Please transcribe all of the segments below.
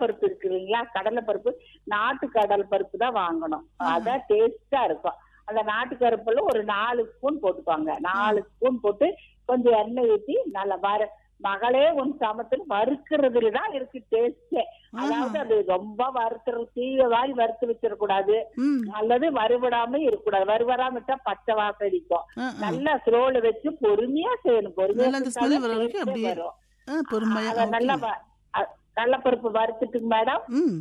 கடலைப்பருப்பு இருக்கு இல்லைங்களா கடலைப்பருப்பு நாட்டு கடல் பருப்பு தான் வாங்கணும் அதான் டேஸ்டா இருக்கும் அந்த நாட்டு கருப்புல ஒரு நாலு ஸ்பூன் போட்டுக்கோங்க நாலு ஸ்பூன் போட்டு கொஞ்சம் எண்ணெய் ஊத்தி நல்லா வர மகளே ஒன் சமத்துல வறுக்கிறதுல தான் இருக்கு டேஸ்டே அதாவது அது ரொம்ப வறுக்கிறது தீய வாரி வறுத்து வச்சிடக்கூடாது ம் அல்லது வறுபடாம இருக்கக்கூடாது வறுபடாம விட்டா பச்சை வாசம் அடிக்கும் ஆ, ஆ. நல்லா ஸ்லோல வச்சு பொறுமையா செய்யணும் பொறுமையா நல்லா அந்த ஸ்மெல் வர வரைக்கும் செஞ்சாதான் அப்படியே taste வரும். ஆ, பொறுமையா அத நல்லா ஓகே. வ- அ- கடலைப்பருப்பு வறுத்துட்டுங்க மேடம் ம்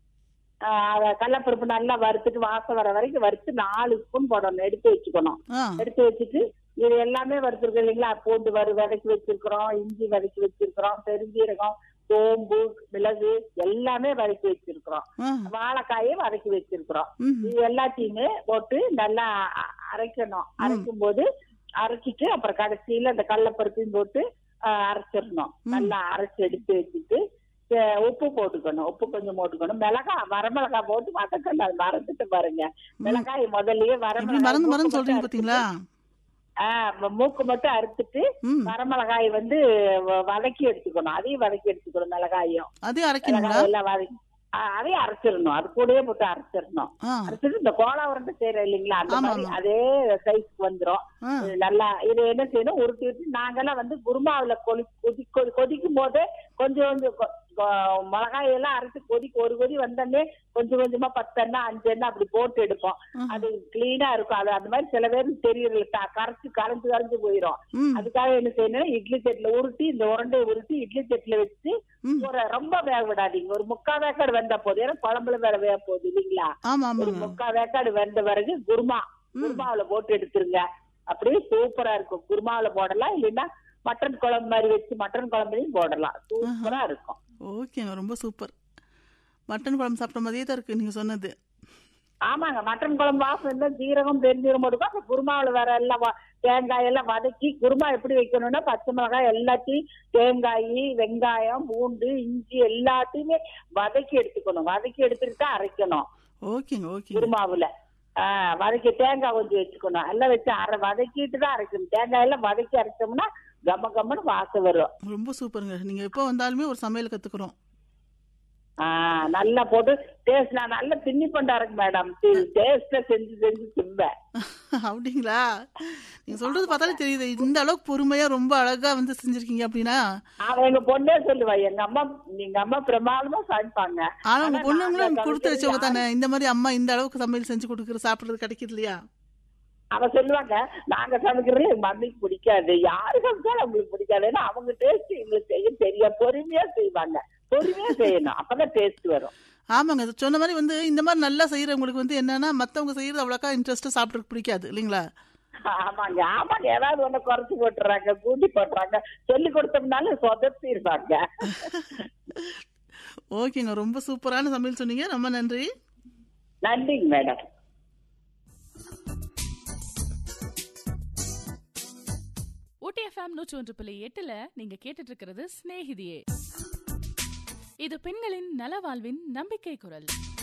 அத கடலைப்பருப்பு நல்லா வறுத்துட்டு வாசம் வர வரைக்கும் வறுத்து நாலு ஸ்பூன் போடணும் எடுத்து வச்சுக்கணும் ஆ எடுத்து வச்சுட்டு இது எல்லாமே வறுத்துருக்கோம் இல்லைங்களா பூண்டு வறு வதக்கி வச்சிருக்கிறோம் இஞ்சி வதக்கி வச்சிருக்கிறோம் பெருஞ்சீரகம் சோம்பு மிளகு எல்லாமே வதக்கி வச்சிருக்கிறோம் ஆ வாழைக்காயும் வதக்கி வச்சிருக்கிறோம் ம் இது எல்லாத்தையுமே போட்டு நல்லா அ- அரைக்கணும் அரைக்கும் போது அரைச்சிட்டு அப்புறம் கடைசியில அந்த கடலைப்பருப்பையும் போட்டு அஹ், அரைச்சிடணும் நல்லா அரைச்சு எடுத்து வச்சுட்டு அஹ், உப்பு போட்டுக்கணும் உப்பு கொஞ்சம் போட்டுக்கணும் மிளகாய் வரமிளகாய் போட்டு வதக்கணும் அது மறந்துட்டு பாருங்க மிளகாய் முதல்லயே எப்படி வரமிளகாய் மறந்து மறந்து மூக்கு சொல்றீங்க மட்டும் பாத்தீங்களா ஆஹ் மூக்கு மட்டும் அறுத்துட்டு ம் வரமிளகாய் வந்து வ- வதக்கி எடுத்துக்கணும் அதையும் வதக்கி எடுத்துக்கணும் மிளகாயும் அதே அரைக்கணுங்களா மிளகாய் எல்லாம் வதக்கி ஆஹ் அதையும் அரைச்சிடணும் அது கூடயே போட்டு அரைச்சிடணும் ஆ அரைச்சிட்டு இந்த கோலா உருண்டை செய்யறோம் இல்லைங்களா அந்த ஆமா, மாதிரி ஆமா. அதே சைஸ்க்கு வந்துரும் ஆ இது நல்லா இது என்ன செய்யணும் உருட்டி உருட்டி நாங்கெல்லாம் வந்து குருமாவுல கொதி கொதி கொதி- கொதிக்கும் போதே கொஞ்சம் கொஞ்சம் கொ- கொ- மிளகாய் எல்லாம் அரைச்சு கொதிக்கு ஒரு கொதி வந்தோடனே கொஞ்சம் கொஞ்சமா பத்து எண்ணெய் அஞ்சு எண்ணெய் அப்படி போட்டு எடுப்போம் ஆஹா. அது கிளீனா இருக்கும் அது அந்த மாதிரி சில பேருக்கு தெரியல க- கரைச்சு கரைஞ்சு கரைஞ்சு போயிடும் ம் அதுக்காக என்ன செய்யணும் இட்லி சட்டில உருட்டி இந்த உருண்டையை உருட்டி இட்லி சட்டில வச்சு ம் ஒரு ரொம்ப வேக விடாதீங்க ஒரு முக்கா வேக்காடு வெந்தா போதும் ஏன்னா குழம்புல வேற வேக போகுது இல்லைங்களா ஆமா ஒரு ஆமாங்க முக்கா வேக்காடு வெந்த பிறகு குருமா குருமாவுல போட்டு எடுத்துருங்க அப்படியே சூப்பரா இருக்கும் குருமாவுல போடலாம் இல்லைன்னா மட்டன் குழம்பு மாதிரி வச்சு மட்டன் குழம்புலையும் போடலாம் சூப்பரா இருக்கும் ஓகேங்க ரொம்ப சூப்பர் மட்டன் குழம்பு சாப்பிட்ட மாதிரியே தான் இருக்கு நீங்க சொன்னது ஆமாங்க மட்டன் குழம்பு வாசம் இருந்தா ஜீரகம் பெருஞ்சீரகம் போட்டுக்கோ அப்புறம் குருமாவுல வேற எல்லாம் வ- தேங்காய் எல்லாம் வதக்கி குருமா எப்படி வைக்கணும்னா பச்சை மிளகாய் எல்லாத்தையும் தேங்காய் வெங்காயம் பூண்டு இஞ்சி எல்லாத்தையுமே வதக்கி எடுத்துக்கணும் வதக்கி எடுத்துட்டு தான் அரைக்கணும் ஓகேங்க ஓகேங்க குருமாவுல ஆஹ் வதக்கி தேங்காய் கொஞ்சம் வச்சுக்கணும் எல்லாம் வச்சு அரை வதக்கிட்டு தான் அரைக்கணும் தேங்காய் எல்லாம் வதக்கி அரைச்சோம்னா கம்ம கம்மன்னு வாசம் வரும் ரொம்ப சூப்பருங்க நீங்க எப்போ வந்தாலுமே ஒரு சமையல் கத்துக்கிறோம் ஆஹ் நல்லா போட்டு டேஸ்ட் நான் நல்ல தின்னி பண்டாருங்க மேடம் டேஸ்டா செஞ்சு செஞ்சு திம்பேன் அப்படிங்களா நீங்க சொல்றது பார்த்தாலே தெரியுது இந்த அளவுக்கு பொறுமையா ரொம்ப அழகா வந்து செஞ்சிருக்கீங்க அப்படின்னா அவன் எங்க பொண்ணே சொல்லுவா எங்க அம்மா எங்க அம்மா பிரமாதமா சமைப்பாங்க ஆனா உங்க ஆனா பொண்ணுங்களும் நாங்க கொடுத்து வச்சவங்க சமைக்கிறது தானே இந்த மாதிரி அம்மா இந்த அளவுக்கு சமையல் செஞ்சு கொடுக்குற சாப்பிடுறது கிடைக்குது இல்லையா அவ சொல்லுவாங்க நாங்க சமைக்கிறது எங்க மம்மிக்கு பிடிக்காது யாரு சமைச்சாலும் அவங்களுக்கு பிடிக்காது ஏன்னா அவங்க டேஸ்ட் எங்களுக்கு செய்ய தெரியும் பொறுமையா செய்வாங்க பொறுமையா செய்யணும் அப்பதான் டேஸ்ட் வரும் ஆமாங்க அது சொன்ன மாதிரி வந்து இந்த மாதிரி நல்லா செய்யறவங்களுக்கு வந்து என்னன்னா மத்தவங்க செய்யறது அவ்வளோக்கா இன்ட்ரெஸ்டா சாப்பிட்றதுக்கு பிடிக்காது இல்லைங்களா ஆமாங்க ஆமாங்க ஏதாவது ஒண்ணு குறைச்சு போட்டுறாங்க கூட்டி போட்டுறாங்க சொல்லி கொடுத்தோம்னாலும் சொதப்பிடுவாங்க ஓகேங்க ரொம்ப சூப்பரான சமையல் சொன்னீங்க ரொம்ப நன்றி நன்றிங்க மேடம் ஊட்டி எஃப்எம் நூற்றி ஒன்று புள்ளி எட்டுல நீங்க கேட்டுட்டு இருக்கிறது சிநேகிதியே இது பெண்களின் நலவாழ்வின் நம்பிக்கை குரல்